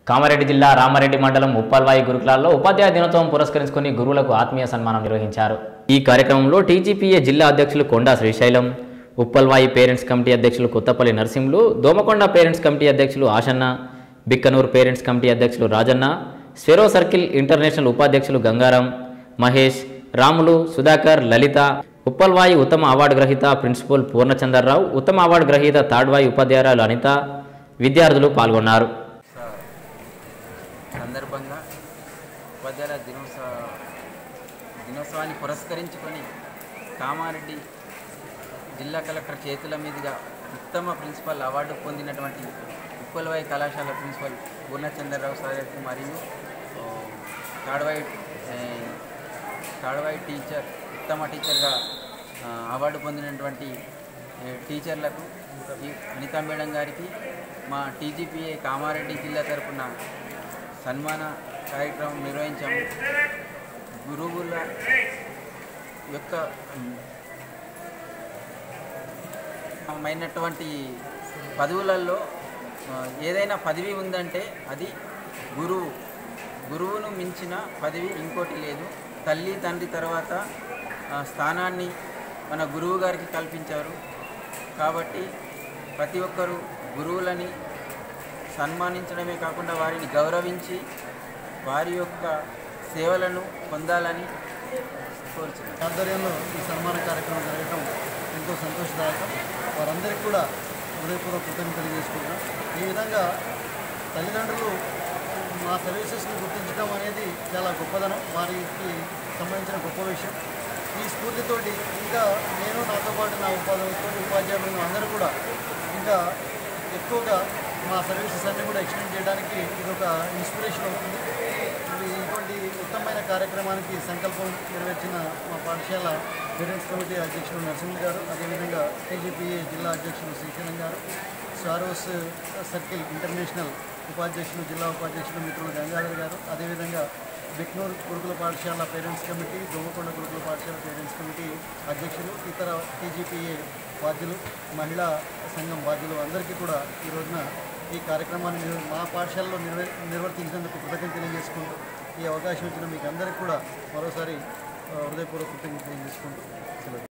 కామారెడ్డి జిల్లా రామారెడ్డి మండలం ఉప్పల్వాయి గురుకులాల్లో ఉపాధ్యాయ దినోత్సవం పురస్కరించుకుని గురువులకు ఆత్మీయ సన్మానం నిర్వహించారు ఈ కార్యక్రమంలో టీజీపీఏ జిల్లా అధ్యక్షులు కొండా శ్రీశైలం ఉప్పల్వాయి పేరెంట్స్ కమిటీ అధ్యక్షులు కొత్తపల్లి నరసింహులు దోమకొండ పేరెంట్స్ కమిటీ అధ్యక్షులు ఆశన్న బిక్కనూరు పేరెంట్స్ కమిటీ అధ్యక్షులు రాజన్న స్వెరో సర్కిల్ ఇంటర్నేషనల్ ఉపాధ్యక్షులు గంగారాం మహేష్ రాములు సుధాకర్ లలిత ఉప్పల్వాయి ఉత్తమ అవార్డు గ్రహీత ప్రిన్సిపల్ పూర్ణచందర్రావు ఉత్తమ అవార్డు గ్రహీత తాడ్వాయి ఉపాధ్యాయురాలు అనిత విద్యార్థులు పాల్గొన్నారు సందర్భంగా ఉపాధ్యాయుల దినోత్సవ దినోత్సవాన్ని పురస్కరించుకొని కామారెడ్డి జిల్లా కలెక్టర్ చేతుల మీదుగా ఉత్తమ ప్రిన్సిపల్ అవార్డు పొందినటువంటి ఉప్పలవాయి కళాశాల ప్రిన్సిపల్ పూర్ణచంద్రరావు సార్కు మరియు ఆ, తాడవాయి ఏ, తాడవాయి టీచర్ ఉత్తమ టీచర్గా ఆ, అవార్డు పొందినటువంటి ఏ, టీచర్లకు ఈ అనితా మేడం గారికి మా టీజీపీఏ కామారెడ్డి జిల్లా తరపున సన్మాన కార్యక్రమం నిర్వహించాము గురువుల యొక్క మైనటువంటి పదవులలో ఆ, ఏదైనా పదవి ఉందంటే అది గురువు గురువును మించిన పదవి ఇంకోటి లేదు తల్లి తండ్రి తర్వాత ఆ, స్థానాన్ని మన గురువు గారికి కల్పించారు కాబట్టి ప్రతి ఒక్కరూ గురువులని సన్మానించడమే కాకుండా వారిని గౌరవించి వారి యొక్క సేవలను పొందాలని కోరుచున్నాను ఆధ్వర్యంలో ఈ సన్మాన కార్యక్రమం జరగడం ఎంతో సంతోషదాయకం వారందరికీ కూడా హృదయపూర్వక కృతజ్ఞతలు తెలియజేసుకుంటున్నాం ఈ విధంగా తల్లిదండ్రులు మా సర్వీసెస్ని గుర్తించడం అనేది చాలా గొప్పదనం వారికి సంబంధించిన గొప్ప విషయం ఈ స్ఫూర్తితోటి ఇంకా నేను నాతో పాటు నా ఉపాధ్యాయులతో ఉపాధ్యాయులు అందరూ కూడా ఇంకా ఎక్కువగా మా సర్వీసెస్ అన్ని కూడా ఎక్స్టెండ్ చేయడానికి ఇది ఒక ఇన్స్పిరేషన్ అవుతుంది ఇది ఇటువంటి ఉత్తమమైన కార్యక్రమానికి సంకల్పం నెరవేర్చిన మా పాఠశాల పేరెంట్స్ కమిటీ అధ్యక్షుడు నరసింహ గారు అదేవిధంగా టీజీపీఏ జిల్లా అధ్యక్షుడు శ్రీశైలం గారు సారోస్ సర్కిల్ ఇంటర్నేషనల్ ఉపాధ్యక్షులు జిల్లా ఉపాధ్యక్షులు మిత్రులు గంగాధర్ గారు అదేవిధంగా బిక్నూర్ గురుకుల పాఠశాల పేరెంట్స్ కమిటీ దోమకొండ గురుకుల పాఠశాల పేరెంట్స్ కమిటీ అధ్యక్షులు ఇతర టీజీపీఏ బాధ్యులు మహిళా సంఘం బాధ్యులు అందరికీ కూడా ఈ రోజున ఈ కార్యక్రమాన్ని నిర్వ- మా పాఠశాలలో నిర్వ నిర్వర్తించినందుకు కృతజ్ఞత తెలియజేసుకుంటూ ఈ అవకాశం ఇచ్చిన మీకు అందరికీ కూడా మరోసారి ఆ, హృదయపూర్వక కృతజ్ఞత తెలియజేసుకుంటూ సెలవు.